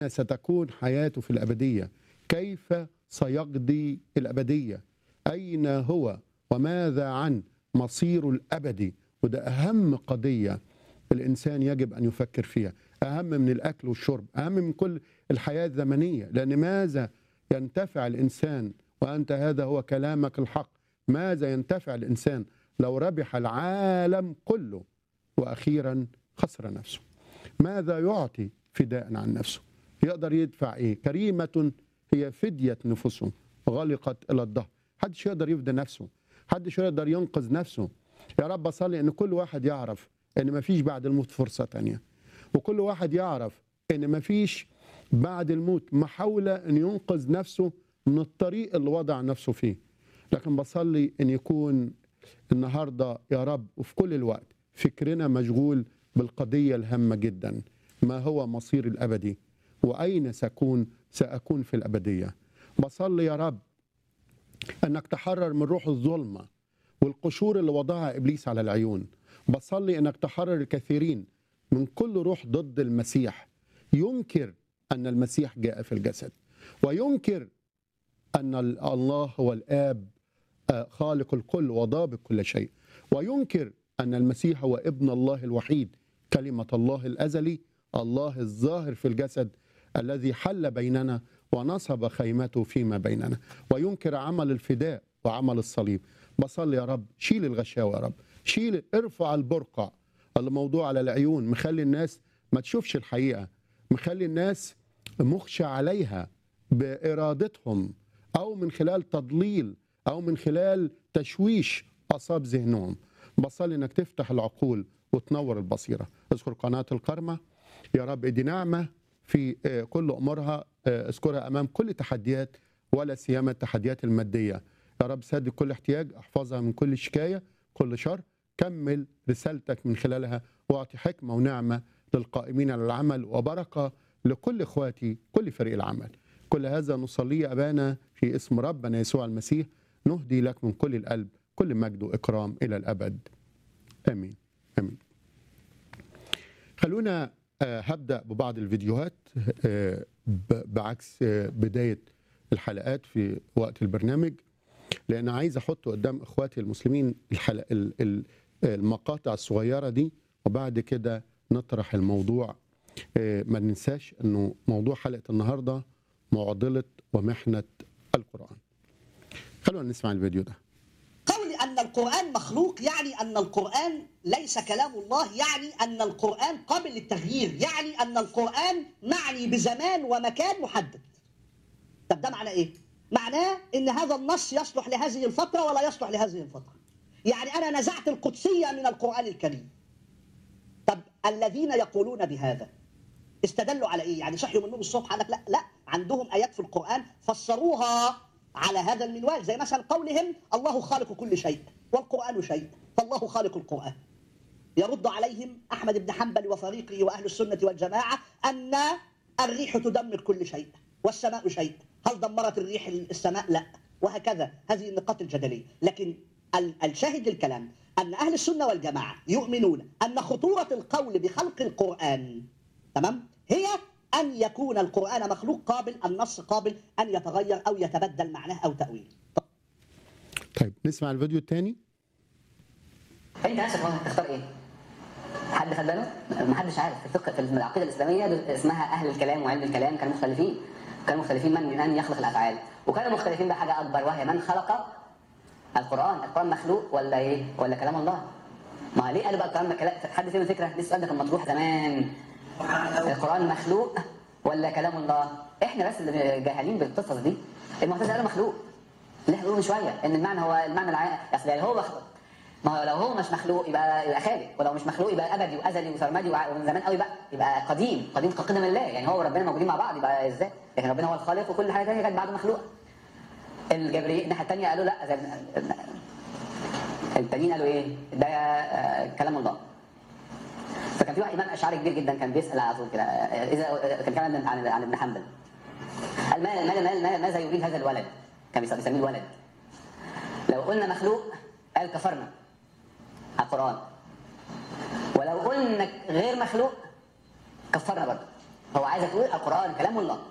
ستكون حياته في الأبدية كيف سيقضي الأبدية أين هو وماذا عن مصيره الأبدي وده أهم قضية الإنسان يجب أن يفكر فيها أهم من الأكل والشرب أهم من كل الحياة الزمنية لأن ماذا ينتفع الإنسان وأنت هذا هو كلامك الحق ماذا ينتفع الإنسان لو ربح العالم كله وأخيرا خسر نفسه ماذا يعطي فداء عن نفسه يقدر يدفع ايه كريمة هي فدية نفوسهم غلقت إلى الظهر حدش يقدر يفدى نفسه حدش يقدر ينقذ نفسه يا رب أصلي أن كل واحد يعرف أن مفيش بعد الموت فرصة تانية وكل واحد يعرف أن مفيش بعد الموت محاولة أن ينقذ نفسه من الطريق اللي وضع نفسه فيه لكن بصلي أن يكون النهاردة يا رب وفي كل الوقت فكرنا مشغول بالقضية الهامة جدا ما هو مصير الأبدي وأين سأكون سأكون في الأبدية بصلي يا رب أنك تحرر من روح الظلمة والقشور اللي وضعها إبليس على العيون بصلي أنك تحرر الكثيرين من كل روح ضد المسيح ينكر أن المسيح جاء في الجسد وينكر أن الله هو الآب خالق الكل وضابط كل شيء وينكر أن المسيح هو ابن الله الوحيد كلمة الله الأزلي الله الظاهر في الجسد الذي حل بيننا ونصب خيمته فيما بيننا وينكر عمل الفداء وعمل الصليب بصلي يا رب شيل الغشاوة يا رب شيل ارفع البرقع الموضوع على العيون مخلي الناس ما تشوفش الحقيقة مخلي الناس مخشى عليها بإرادتهم أو من خلال تضليل أو من خلال تشويش أصاب ذهنهم بصلي انك تفتح العقول وتنور البصيره اذكر قناه الكرمه يا رب ادي نعمه في كل امورها اذكرها امام كل تحديات ولا سيما التحديات الماديه يا رب سدد كل احتياج احفظها من كل شكايه كل شر كمل رسالتك من خلالها واعطي حكمه ونعمه للقائمين على العمل وبركه لكل اخواتي كل فريق العمل كل هذا نصلي ابانا في اسم ربنا يسوع المسيح نهدي لك من كل القلب كل مجد واكرام الى الابد امين امين خلونا هبدا ببعض الفيديوهات بعكس بدايه الحلقات في وقت البرنامج لان عايز احط قدام اخواتي المسلمين الحلق المقاطع الصغيره دي وبعد كده نطرح الموضوع ما ننساش انه موضوع حلقه النهارده معضله ومحنه القران خلونا نسمع الفيديو ده قول أن القرآن مخلوق يعني أن القرآن ليس كلام الله يعني أن القرآن قابل للتغيير يعني أن القرآن معني بزمان ومكان محدد طب ده معناه إيه؟ معناه أن هذا النص يصلح لهذه الفترة ولا يصلح لهذه الفترة يعني أنا نزعت القدسية من القرآن الكريم طب الذين يقولون بهذا استدلوا على إيه؟ يعني صحيوا من النوم الصبح قال لك لا لا عندهم آيات في القرآن فسروها على هذا المنوال زي مثلا قولهم الله خالق كل شيء والقرآن شيء فالله خالق القرآن يرد عليهم أحمد بن حنبل وفريقه وأهل السنة والجماعة أن الريح تدمر كل شيء والسماء شيء هل دمرت الريح السماء؟ لا وهكذا هذه النقاط الجدلية لكن الشاهد للكلام أن أهل السنة والجماعة يؤمنون أن خطورة القول بخلق القرآن تمام هي أن يكون القرآن مخلوق قابل النص قابل أن يتغير أو يتبدل معناه أو تأويله طيب نسمع الفيديو الثاني انت نفسك تختار ايه؟ حد خد باله؟ ما حدش عارف في الفقه في العقيده الاسلاميه اسمها اهل الكلام وعلم الكلام كانوا مختلفين كانوا مختلفين من من يخلق الافعال وكانوا مختلفين بحاجه اكبر وهي من خلق القران القران مخلوق ولا ايه؟ ولا كلام الله؟ ما ليه قالوا بقى القران كلام حد فيهم الفكره؟ دي السؤال ده كان مطروح زمان القرآن مخلوق ولا كلام الله؟ احنا بس اللي جاهلين بالقصص دي المعتزله قالوا مخلوق اللي احنا من شويه ان المعنى هو المعنى العام اصل يعني هو مخلوق ما هو لو هو مش مخلوق يبقى يبقى خالق ولو مش مخلوق يبقى ابدي وازلي وسرمدي ومن زمان قوي بقى يبقى قديم قديم كقدم الله يعني هو وربنا موجودين مع بعض يبقى ازاي؟ لكن ربنا هو الخالق وكل حاجه ثانيه كانت بعده مخلوقه الجبريين الناحيه الثانيه قالوا لا زي التانيين قالوا ايه؟ ده كلام الله فكان في واحد امام اشعري كبير جدا كان بيسال على طول كده اذا كان كلام عن عن ابن حنبل قال ما ما ما ماذا يريد هذا الولد؟ كان بيسميه الولد لو قلنا مخلوق قال كفرنا على القران ولو قلنا غير مخلوق كفرنا برضه هو عايزك تقول القران كلام الله